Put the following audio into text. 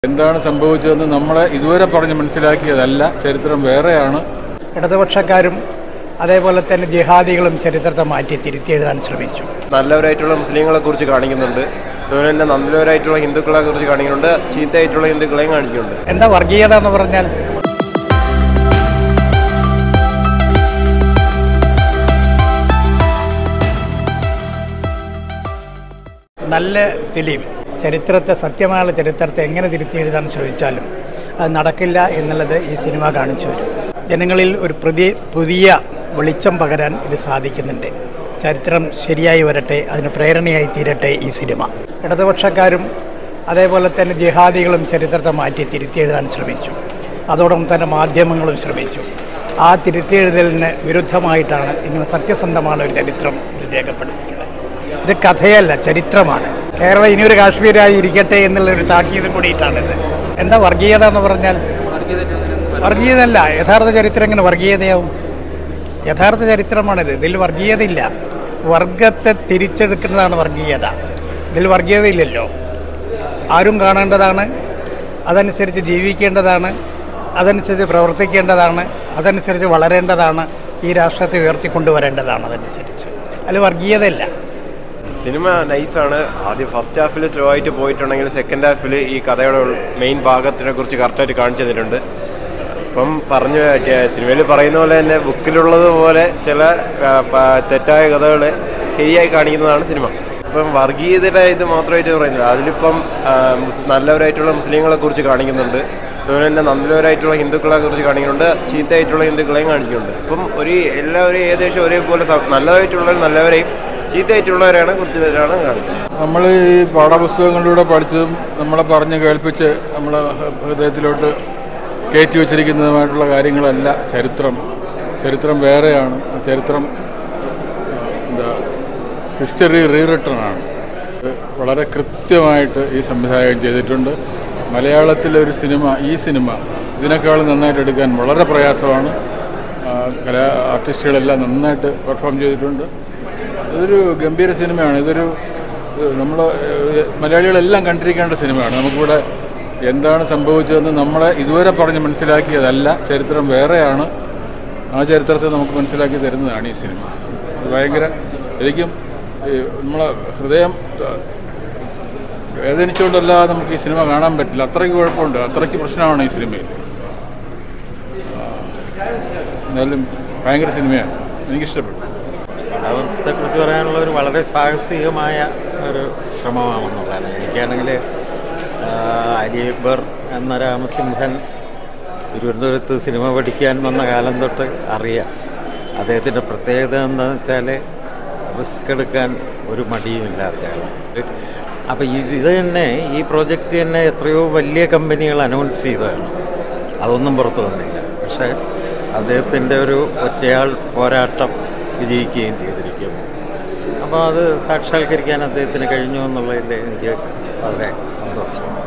എന്താണ് സംഭവിച്ചതെന്ന് നമ്മളെ ഇതുവരെ പറഞ്ഞ് മനസ്സിലാക്കിയതല്ല ചരിത്രം വേറെയാണ് ഇടതുപക്ഷക്കാരും അതേപോലെ തന്നെ ജിഹാദികളും ചരിത്രത്തെ മാറ്റി തിരുത്തി എഴുതാൻ ശ്രമിച്ചു നല്ലവരായിട്ടുള്ള മുസ്ലിങ്ങളെ കുറിച്ച് കാണിക്കുന്നുണ്ട് അതുപോലെ തന്നെ നല്ലവരായിട്ടുള്ള ഹിന്ദുക്കളെ കുറിച്ച് കാണിക്കുന്നുണ്ട് ചീത്തയായിട്ടുള്ള ഹിന്ദുക്കളെയും കാണിക്കുന്നുണ്ട് എന്താ വർഗീയത എന്ന് പറഞ്ഞാൽ നല്ല ഫിലിം ചരിത്രത്തെ സത്യമായ ചരിത്രത്തെ എങ്ങനെ തിരുത്തി എഴുതാൻ ശ്രമിച്ചാലും അത് നടക്കില്ല എന്നുള്ളത് ഈ സിനിമ കാണിച്ചു വരും ജനങ്ങളിൽ ഒരു പുതിയ പുതിയ വെളിച്ചം പകരാൻ ഇത് സാധിക്കുന്നുണ്ട് ചരിത്രം ശരിയായി വരട്ടെ അതിന് പ്രേരണയായി തീരട്ടെ ഈ സിനിമ ഇടതുപക്ഷക്കാരും അതേപോലെ തന്നെ ജിഹാദികളും ചരിത്രത്തെ മാറ്റി തിരുത്തി എഴുതാൻ ശ്രമിച്ചു അതോടൊപ്പം തന്നെ മാധ്യമങ്ങളും ശ്രമിച്ചു ആ തിരുത്തിയെഴുതലിന് വിരുദ്ധമായിട്ടാണ് ഇങ്ങനെ സത്യസന്ധമായ ഒരു ചരിത്രം ഇതിൽ രേഖപ്പെടുത്തിയത് ഇത് കഥയല്ല ചരിത്രമാണ് കേരളം ഇനിയൊരു കാശ്മീരായി ഇരിക്കട്ടെ എന്നുള്ള ഒരു താക്കീതും കൂടിയിട്ടാണിത് എന്താ വർഗീയത എന്ന് പറഞ്ഞാൽ വർഗീയതല്ല യഥാർത്ഥ ചരിത്രം എങ്ങനെ വർഗീയതയാവും യഥാർത്ഥ ചരിത്രമാണിത് ഇതിൽ വർഗീയതയില്ല വർഗത്തെ തിരിച്ചെടുക്കുന്നതാണ് വർഗീയത ഇതിൽ വർഗീയതയില്ലല്ലോ ആരും കാണേണ്ടതാണ് അതനുസരിച്ച് ജീവിക്കേണ്ടതാണ് അതനുസരിച്ച് പ്രവർത്തിക്കേണ്ടതാണ് അതനുസരിച്ച് വളരേണ്ടതാണ് ഈ രാഷ്ട്രത്തെ ഉയർത്തിക്കൊണ്ടുവരേണ്ടതാണ് അതനുസരിച്ച് അതിൽ വർഗീയതയില്ല സിനിമ നൈസാണ് ആദ്യം ഫസ്റ്റ് ഹാഫിൽ സ്ലോ ആയിട്ട് പോയിട്ടുണ്ടെങ്കിൽ സെക്കൻഡ് ഹാഫിൽ ഈ കഥയുടെ മെയിൻ ഭാഗത്തിനെ കുറിച്ച് കറക്റ്റായിട്ട് കാണിച്ചു തന്നിട്ടുണ്ട് ഇപ്പം പറഞ്ഞു സിനിമയിൽ പറയുന്ന പോലെ തന്നെ ബുക്കിലുള്ളത് പോലെ ചില ആ, പ- തെറ്റായ കഥകൾ ശരിയായി കാണിക്കുന്നതാണ് സിനിമ ഇപ്പം വർഗീയതയുടെ ഇത് മാത്രമായിട്ട് പറയുന്നില്ല അതിലിപ്പം ആ, മുസ്- നല്ലവരായിട്ടുള്ള മുസ്ലിങ്ങളെ കുറിച്ച് കാണിക്കുന്നുണ്ട് അതുപോലെ തന്നെ നല്ലവരായിട്ടുള്ള ഹിന്ദുക്കളെ കുറിച്ച് കാണിക്കുന്നുണ്ട് ചീത്തയായിട്ടുള്ള ഹിന്ദുക്കളെയും കാണിക്കുന്നുണ്ട് ഇപ്പം ഒരു എല്ലാവരും ഏകദേശം ഒരേപോലെ സ- നല്ലതായിട്ടുള്ളവർ നല്ലവരെയും ചീത്തയായിട്ടുള്ളവരെയാണ് കുറിച്ച് തരാണ് കാണിക്കുന്നത് നമ്മൾ ഈ പാഠപുസ്തകങ്ങളിലൂടെ പഠിച്ചതും നമ്മളെ പറഞ്ഞ് കേൾപ്പിച്ച് നമ്മളെ ഹൃദയത്തിലോട്ട് കയറ്റി വച്ചിരിക്കുന്നതുമായിട്ടുള്ള കാര്യങ്ങളല്ല ചരിത്രം ചരിത്രം വേറെയാണ് ആ ചരിത്രം ആ, എന്താ ഹിസ്റ്ററി റീറിട്ടൺ ആണ് ഇത് വളരെ കൃത്യമായിട്ട് ഈ സംവിധായകൻ ചെയ്തിട്ടുണ്ട് മലയാളത്തിലെ ഒരു സിനിമ ഈ സിനിമ ഇതിനേക്കാൾ നന്നായിട്ട് എടുക്കാൻ വളരെ പ്രയാസമാണ് ആ, കലാ ആർട്ടിസ്റ്റുകളെല്ലാം നന്നായിട്ട് പെർഫോം ചെയ്തിട്ടുണ്ട് ഇതൊരു ഗംഭീര സിനിമയാണ് ഇതൊരു നമ്മൾ മലയാളികളെല്ലാം കണ്ടിരിക്കേണ്ട സിനിമയാണ് നമുക്കിവിടെ എന്താണ് സംഭവിച്ചതെന്ന് നമ്മളെ ഇതുവരെ പറഞ്ഞ് മനസ്സിലാക്കിയതല്ല ചരിത്രം വേറെയാണ് ആ ചരിത്രത്തെ നമുക്ക് മനസ്സിലാക്കി തരുന്നതാണ് ഈ സിനിമ അത് ഭയങ്കര ശരിക്കും ഈ നമ്മളെ ഹൃദയം ആ, വേദനിച്ചുകൊണ്ടല്ലാതെ നമുക്ക് ഈ സിനിമ കാണാൻ പറ്റില്ല അത്രയ്ക്ക് കുഴപ്പമുണ്ട് അത്രയ്ക്ക് പ്രശ്നമാണ് ഈ സിനിമയിൽ ആ, എന്നാലും ഭയങ്കര സിനിമയാണ് എനിക്കിഷ്ടപ്പെട്ടു കഥാപാത്രത്തെക്കുറിച്ച് പറയാനുള്ള ഒരു വളരെ സാഹസികമായ ഒരു ശ്രമമാണെന്നുള്ളതാണ് എനിക്കാണെങ്കിൽ അലി അക്ബർ എന്ന രാമസിംഹൻ തിരുവനന്തപുരത്ത് സിനിമ പഠിക്കാൻ വന്ന കാലം തൊട്ട് അറിയാം അദ്ദേഹത്തിൻ്റെ പ്രത്യേകത എന്താണെന്ന് വെച്ചാൽ റിസ്ക് എടുക്കാൻ ഒരു മടിയും ഇല്ലാത്തയാണ് അപ്പോൾ ഇത് ഇത് തന്നെ ഈ പ്രോജക്റ്റ് തന്നെ എത്രയോ വലിയ കമ്പനികൾ അനൗൺസ് ചെയ്തതാണ് അതൊന്നും പുറത്തു വന്നില്ല പക്ഷേ അദ്ദേഹത്തിൻ്റെ ഒരു ഒറ്റയാൾ പോരാട്ടം വിജയിക്കുകയും ചെയ്തിരിക്കുന്നു അപ്പോൾ അത് സാക്ഷാത്കരിക്കാൻ അദ്ദേഹത്തിന് കഴിഞ്ഞു എന്നുള്ളതിൽ എനിക്ക് വളരെ സന്തോഷം